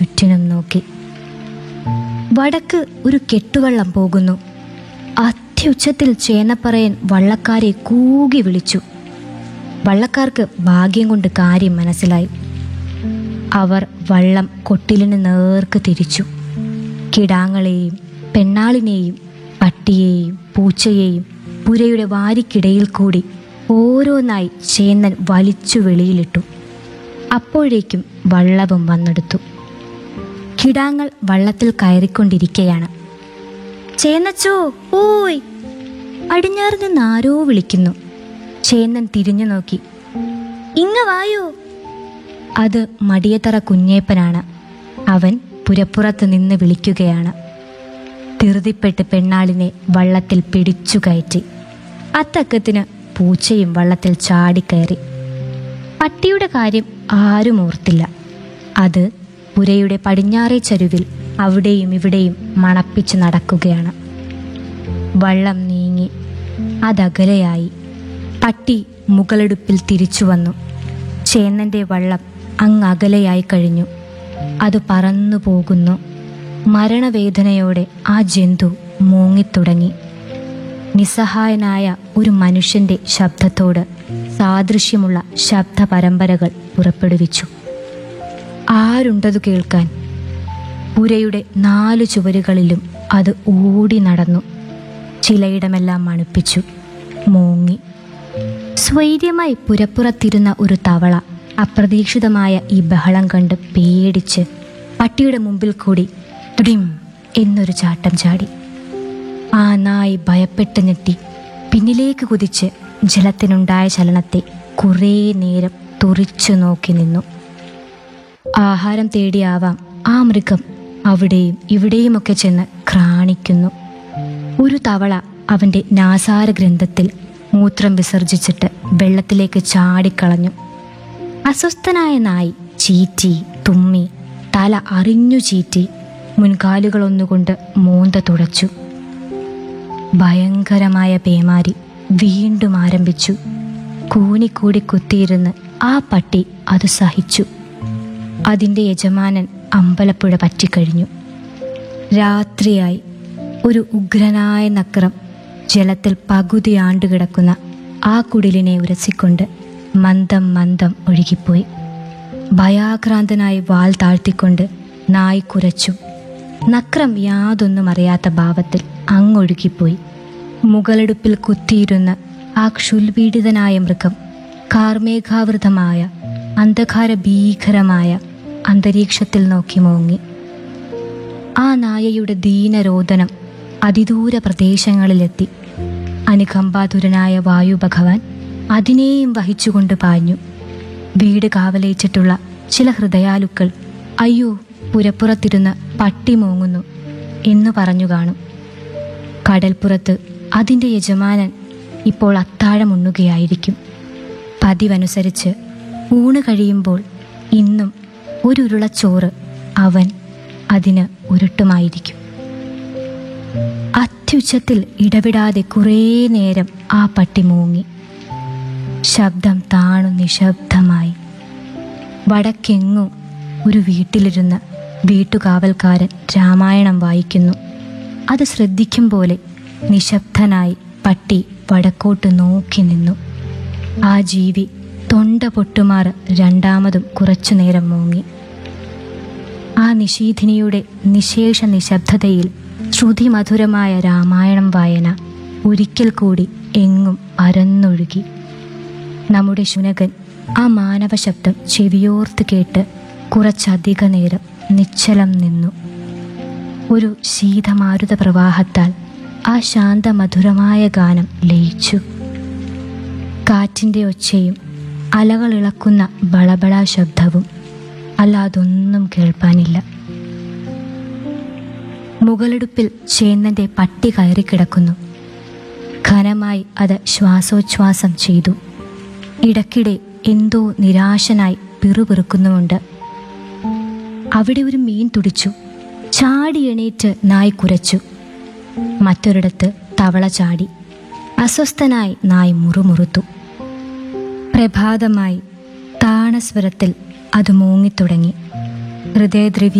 ചുറ്റിനും നോക്കി വടക്ക് ഒരു കെട്ടുവള്ളം പോകുന്നു അത്യുച്ചത്തിൽ ചേന്നപ്പറയൻ വള്ളക്കാരെ കൂകി വിളിച്ചു വള്ളക്കാർക്ക് ഭാഗ്യം കൊണ്ട് കാര്യം മനസ്സിലായി അവർ വള്ളം കൊട്ടിലിന് നേർക്ക് തിരിച്ചു കിടാങ്ങളെയും പെണ്ണാളിനെയും പട്ടിയെയും പൂച്ചയെയും പുരയുടെ വാരിക്കിടയിൽ കൂടി ഓരോന്നായി ചേന്നൻ വലിച്ചു വെളിയിലിട്ടു അപ്പോഴേക്കും വള്ളവും വന്നെടുത്തു കിടാങ്ങൾ വള്ളത്തിൽ കയറിക്കൊണ്ടിരിക്കയാണ് ചേന്നച്ചോ ഓയ് അടിഞ്ഞാറ് നിന്ന് ആരോ വിളിക്കുന്നു ചേന്നൻ തിരിഞ്ഞു നോക്കി ഇങ്ങ വായോ അത് മടിയത്തറ കുഞ്ഞേപ്പനാണ് അവൻ പുരപ്പുറത്ത് നിന്ന് വിളിക്കുകയാണ് ധൃതിപ്പെട്ട് പെണ്ണാളിനെ വള്ളത്തിൽ പിടിച്ചു കയറ്റി അത്തക്കത്തിന് പൂച്ചയും വള്ളത്തിൽ ചാടിക്കയറി പട്ടിയുടെ കാര്യം ആരും ഓർത്തില്ല അത് പുരയുടെ പടിഞ്ഞാറേ ചരുവിൽ അവിടെയും ഇവിടെയും മണപ്പിച്ച് നടക്കുകയാണ് വള്ളം നീങ്ങി അതകലെയായി പട്ടി മുകളെടുപ്പിൽ തിരിച്ചു വന്നു ചേന്നന്റെ വള്ളം അങ്ങകലെയായി കഴിഞ്ഞു അത് പറന്നു പോകുന്നു മരണവേദനയോടെ ആ ജന്തു മൂങ്ങിത്തുടങ്ങി നിസ്സഹായനായ ഒരു മനുഷ്യന്റെ ശബ്ദത്തോട് സാദൃശ്യമുള്ള ശബ്ദ പരമ്പരകൾ പുറപ്പെടുവിച്ചു ആരുണ്ടതു കേൾക്കാൻ പുരയുടെ നാലു ചുവരുകളിലും അത് ഓടി നടന്നു ചിലയിടമെല്ലാം മണുപ്പിച്ചു മൂങ്ങി സ്വൈര്യമായി പുരപ്പുറത്തിരുന്ന ഒരു തവള അപ്രതീക്ഷിതമായ ഈ ബഹളം കണ്ട് പേടിച്ച് പട്ടിയുടെ മുമ്പിൽ കൂടി തുടിം എന്നൊരു ചാട്ടം ചാടി ആ നായി ഭയപ്പെട്ട് ഞെട്ടി പിന്നിലേക്ക് കുതിച്ച് ജലത്തിനുണ്ടായ ചലനത്തെ കുറേ നേരം തുറിച്ചു നോക്കി നിന്നു ആഹാരം തേടിയാവാം ആ മൃഗം അവിടെയും ഇവിടെയുമൊക്കെ ചെന്ന് ക്രാണിക്കുന്നു ഒരു തവള അവന്റെ നാസാര ഗ്രന്ഥത്തിൽ മൂത്രം വിസർജിച്ചിട്ട് വെള്ളത്തിലേക്ക് ചാടിക്കളഞ്ഞു അസ്വസ്ഥനായ നായി ചീറ്റി തുമ്മി തല അറിഞ്ഞു ചീറ്റി മുൻകാലുകളൊന്നുകൊണ്ട് മൂന്ത തുടച്ചു ഭയങ്കരമായ പേമാരി വീണ്ടും ആരംഭിച്ചു കൂനിക്കൂടി കുത്തിയിരുന്ന് ആ പട്ടി അത് സഹിച്ചു അതിൻ്റെ യജമാനൻ അമ്പലപ്പുഴ പറ്റിക്കഴിഞ്ഞു രാത്രിയായി ഒരു ഉഗ്രനായ നക്രം ജലത്തിൽ പകുതി ആണ്ടുകിടക്കുന്ന ആ കുടിലിനെ ഉരസിക്കൊണ്ട് മന്ദം മന്ദം ഒഴുകിപ്പോയി ഭയാക്രാന്തനായി വാൽ താഴ്ത്തിക്കൊണ്ട് നായ് കുരച്ചു നക്രം യാതൊന്നും അറിയാത്ത ഭാവത്തിൽ അങ്ങൊഴുകിപ്പോയി മുകളെടുപ്പിൽ കുത്തിയിരുന്ന ആ ക്ഷുൽപീഡിതനായ മൃഗം കാർമേഘാവൃതമായ അന്ധകാര ഭീകരമായ അന്തരീക്ഷത്തിൽ നോക്കി മോങ്ങി ആ നായയുടെ ദീനരോദനം അതിദൂര പ്രദേശങ്ങളിലെത്തി അനുകമ്പാതുരനായ വായു ഭഗവാൻ അതിനെയും വഹിച്ചുകൊണ്ട് പാഞ്ഞു വീട് കാവലേറ്റിട്ടുള്ള ചില ഹൃദയാലുക്കൾ അയ്യോ പുരപ്പുറത്തിരുന്ന് പട്ടി മോങ്ങുന്നു എന്ന് പറഞ്ഞു കാണും കടൽപ്പുറത്ത് അതിൻ്റെ യജമാനൻ ഇപ്പോൾ അത്താഴമുണ്ണുകയായിരിക്കും പതിവനുസരിച്ച് ഊണ് കഴിയുമ്പോൾ ഇന്നും ഒരു ഉരുളച്ചോറ് അവൻ അതിന് ഉരുട്ടുമായിരിക്കും അത്യുച്ചത്തിൽ ഇടവിടാതെ കുറേ നേരം ആ പട്ടി മൂങ്ങി ശബ്ദം താണു നിശബ്ദമായി വടക്കെങ്ങും ഒരു വീട്ടിലിരുന്ന് വീട്ടുകാവൽക്കാരൻ രാമായണം വായിക്കുന്നു അത് ശ്രദ്ധിക്കും പോലെ നിശബ്ദനായി പട്ടി വടക്കോട്ട് നോക്കി നിന്നു ആ ജീവി തൊണ്ട പൊട്ടുമാറ് രണ്ടാമതും കുറച്ചു നേരം മൂങ്ങി ആ നിശീധിനിയുടെ നിശേഷ നിശബ്ദതയിൽ ശ്രുതിമധുരമായ രാമായണം വായന ഒരിക്കൽ കൂടി എങ്ങും പരന്നൊഴുകി നമ്മുടെ ശുനകൻ ആ മാനവ ശബ്ദം ചെവിയോർത്ത് കേട്ട് കുറച്ചധിക നേരം നിശ്ചലം നിന്നു ഒരു ശീതമാരുത പ്രവാഹത്താൽ ആ ശാന്തമധുരമായ ഗാനം ലയിച്ചു കാറ്റിൻ്റെ ഒച്ചയും അലകളിളക്കുന്ന ബളബള ശബ്ദവും അല്ലാതൊന്നും കേൾപ്പാനില്ല മുകളെടുപ്പിൽ ചേന്നന്റെ പട്ടി കയറിക്കിടക്കുന്നു ഘനമായി അത് ശ്വാസോച്ഛ്വാസം ചെയ്തു ഇടയ്ക്കിടെ എന്തോ നിരാശനായി പിറുപിറുക്കുന്നുമുണ്ട് അവിടെ ഒരു മീൻ തുടിച്ചു ചാടി എണീറ്റ് നായ് കുരച്ചു മറ്റൊരിടത്ത് തവള ചാടി അസ്വസ്ഥനായി നായ് മുറുമുറുത്തു പ്രഭാതമായി താണസ്വരത്തിൽ അത് മൂങ്ങിത്തുടങ്ങി ഹൃദയദ്രവി